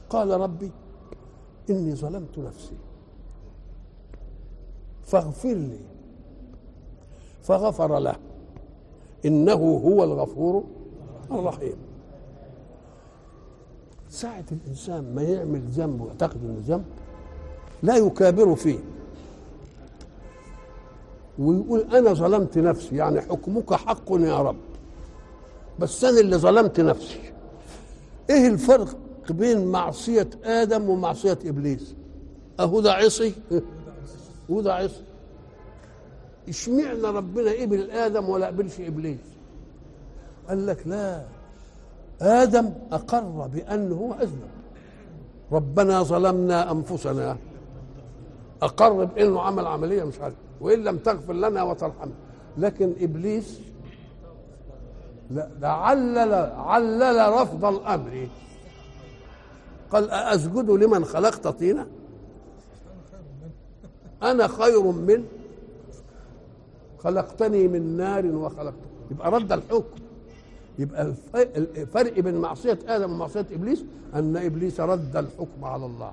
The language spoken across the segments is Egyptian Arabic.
قال ربي إني ظلمت نفسي فاغفر لي فغفر له إنه هو الغفور الرحيم ساعة الإنسان ما يعمل ذنب ويعتقد إنه ذنب لا يكابر فيه ويقول أنا ظلمت نفسي يعني حكمك حق يا رب بس أنا اللي ظلمت نفسي إيه الفرق بين معصية آدم ومعصية إبليس أهو ده عصي وده عصي اشمعنى ربنا قبل آدم ولا قبلش إبليس قال لك لا آدم أقر بأنه هو أذنب ربنا ظلمنا أنفسنا أقر بأنه عمل عملية مش عارف وإن لم تغفر لنا وترحمنا لكن إبليس لا ده علل علل رفض الأمر قال أسجد لمن خلقت طينا أنا خير من خلقتني من نار وخلقته يبقى رد الحكم يبقى الفرق بين معصية آدم ومعصية إبليس أن إبليس رد الحكم على الله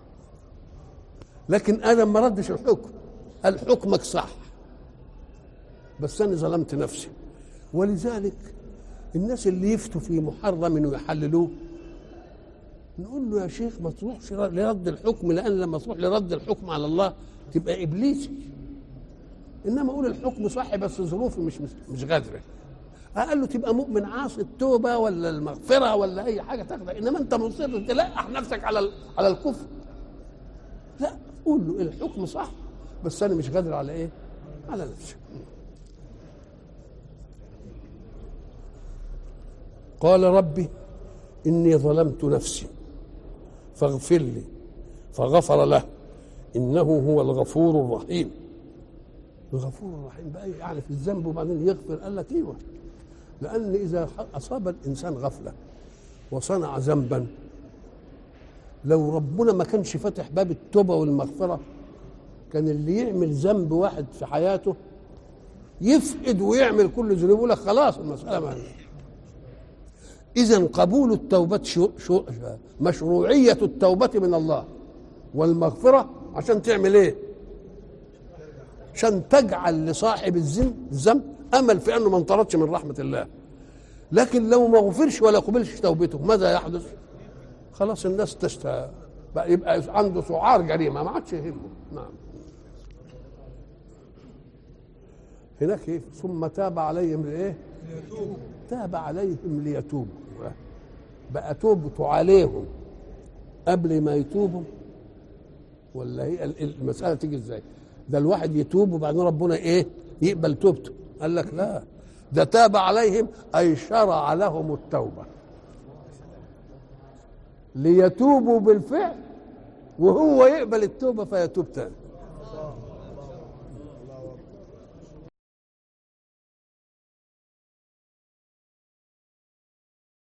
لكن آدم ما ردش الحكم قال حكمك صح بس أنا ظلمت نفسي ولذلك الناس اللي يفتوا في محرم ويحللوه نقول له يا شيخ ما تروحش لرد الحكم لأن لما تروح لرد الحكم على الله تبقى إبليسي إنما أقول الحكم صح بس ظروفي مش مش قادرة قال له تبقى مؤمن عاصي التوبة ولا المغفرة ولا أي حاجة تاخدها إنما أنت مصر تلقح نفسك على على الكفر لا قول له الحكم صح بس أنا مش قادر على إيه؟ على نفسي قال ربي إني ظلمت نفسي فاغفر لي فغفر له إنه هو الغفور الرحيم الغفور الرحيم بقى يعني في الذنب وبعدين يغفر قال لك ايوه لان اذا اصاب الانسان غفله وصنع ذنبا لو ربنا ما كانش فاتح باب التوبه والمغفره كان اللي يعمل ذنب واحد في حياته يفقد ويعمل كل ذنوبه يقول لك خلاص المساله ما اذا قبول التوبه شو شو مشروعيه التوبه من الله والمغفره عشان تعمل ايه عشان تجعل لصاحب الذنب الذنب امل في انه ما انطردش من رحمه الله لكن لو ما غفرش ولا قبلش توبته ماذا يحدث؟ خلاص الناس تشتى بقى يبقى عنده سعار جريمه ما عادش يهمه نعم هناك ايه ثم تاب عليهم لايه؟ تاب عليهم ليتوبوا بقى توبته عليهم قبل ما يتوبوا ولا هي المساله تيجي ازاي؟ ده الواحد يتوب وبعدين ربنا ايه يقبل توبته قال لك لا ده تاب عليهم اي شرع لهم التوبه ليتوبوا بالفعل وهو يقبل التوبه فيتوب تاني